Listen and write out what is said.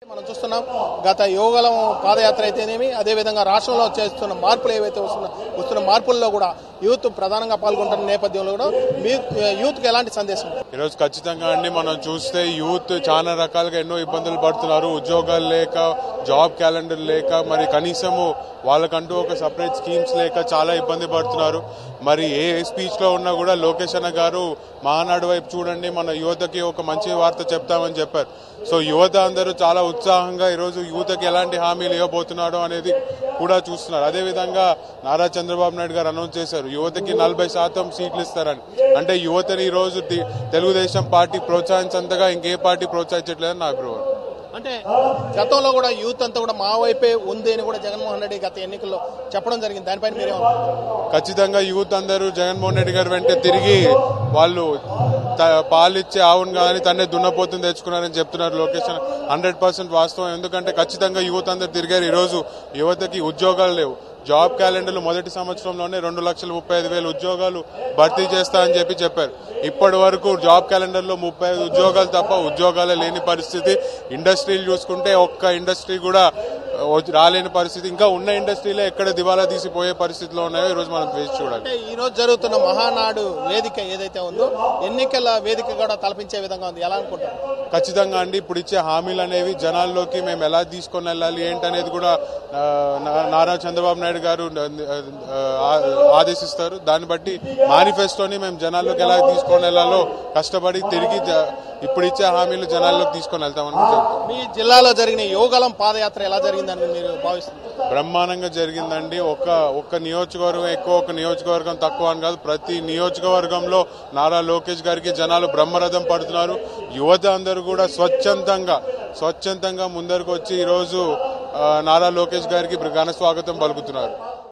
మనం చూస్తున్నాం గత యోగలం పాదయాత్ర అయితేనేమి అదేవిధంగా రాష్ట్రంలో చేస్తున్న మార్పులు ఏవైతే వస్తున్న వస్తున్న మార్పుల్లో కూడా యూత్ ప్రధానంగా పాల్గొంటున్న నేపథ్యంలో కూడా మీ యూత్కి ఎలాంటి సందేశం ఈరోజు ఖచ్చితంగా అండి మనం చూస్తే యూత్ చాలా రకాలుగా ఎన్నో ఇబ్బందులు పడుతున్నారు ఉద్యోగాలు లేక జాబ్ క్యాలెండర్ లేక మరి కనీసము వాళ్ళకంటూ ఒక సపరేట్ స్కీమ్స్ లేక చాలా ఇబ్బంది పడుతున్నారు మరి ఏ స్పీచ్ లో ఉన్నా కూడా లోకేష్ అన్న గారు మహానాడు వైపు చూడండి మన యువతకి ఒక మంచి వార్త చెప్తామని చెప్పారు సో యువత అందరూ చాలా ఉత్సాహంగా ఈరోజు యువతకి ఎలాంటి హామీలు ఇవ్వబోతున్నాడో అనేది కూడా చూస్తున్నారు అదేవిధంగా నారా చంద్రబాబు నాయుడు గారు అనౌన్స్ చేశారు యువతకి నలభై శాతం సీట్లు ఇస్తారని అంటే యువతని ఈ రోజు ది- తెలుగుదేశం పార్టీ ప్రోత్సహించంతగా ఇంకే పార్టీ ప్రోత్సహించట్లేదని నా అభిప్రాయం అంటే గతంలో కూడా యూత్ అంతా కూడా మా వైపే ఉంది అని కూడా జగన్మోహన్ రెడ్డి గత ఎన్నికల్లో చెప్పడం జరిగింది దానిపైన మీరే ఖచ్చితంగా యూత్ అందరూ జగన్మోహన్ రెడ్డి గారు వెంటే తిరిగి వాళ్ళు త- పాలిచ్చే ఆవును కానీ తన్నే దున్నపోతుంది తెచ్చుకున్నారని చెప్తున్నారు లోకేష్ హండ్రెడ్ పర్సెంట్ వాస్తవం ఎందుకంటే ఖచ్చితంగా యూత్ అందరు తిరిగారు ఈరోజు యువతకి ఉద్యోగాలు లేవు జాబ్ క్యాలెండర్లు మొదటి సంవత్సరంలోనే రెండు లక్షల ముప్పై ఐదు వేల ఉద్యోగాలు భర్తీ చేస్తా అని చెప్పి చెప్పారు ఇప్పటి వరకు జాబ్ క్యాలెండర్ లో ముప్పై ఐదు ఉద్యోగాలు తప్ప ఉద్యోగాలే లేని పరిస్థితి ఇండస్ట్రీలు చూసుకుంటే ఒక్క ఇండస్ట్రీ కూడా వచ్చి- రాలేని పరిస్థితి ఇంకా ఉన్న ఇండస్ట్రీలే ఎక్కడ దివాలా తీసిపోయే పరిస్థితిలో ఉన్నాయో ఈరోజు మనం వేసి చూడాలి అంటే ఈ రోజు జరుగుతున్న మహానాడు వేదిక ఏదైతే ఉందో ఎన్నికల వేదిక కూడా తలపించే విధంగా ఉంది ఎలా అనుకుంటారు ఖచ్చితంగా అండి ఇప్పుడు ఇచ్చే హామీలు అనేవి జనాల్లోకి మేము ఎలా తీసుకొని వెళ్ళాలి ఏంటనేది కూడా ఆ, నా- నారా చంద్రబాబు నాయుడు గారు ఆ, ఆ- ఆదేశిస్తారు దాన్ని బట్టి మేనిఫెస్టోని మేము జనాల్లోకి ఎలా తీసుకొని వెళ్ళాలో కష్టపడి తిరిగి జ- ఇప్పుడు ఇచ్చే హామీలు జనాల్లోకి తీసుకొని వెళ్తామని చెప్తాం మీ జిల్లాలో జరిగిన యోగలం పాదయాత్ర ఎలా జరిగిందని మీరు భావిస్తున్నారు బ్రహ్మాండంగా జరిగిందండి ఒక ఒక్క నియోజకవర్గం ఎక్కువ ఒక నియోజకవర్గం తక్కువ అని కాదు ప్రతి నియోజకవర్గంలో నారా లోకేష్ గారికి జనాలు బ్రహ్మరథం పడుతున్నారు యువత అందరూ కూడా స్వచ్ఛందంగా స్వచ్ఛందంగా ముందరకు వచ్చి ఈరోజు ఆ, నారా లోకేష్ గారికి ఘన స్వాగతం పలుకుతున్నారు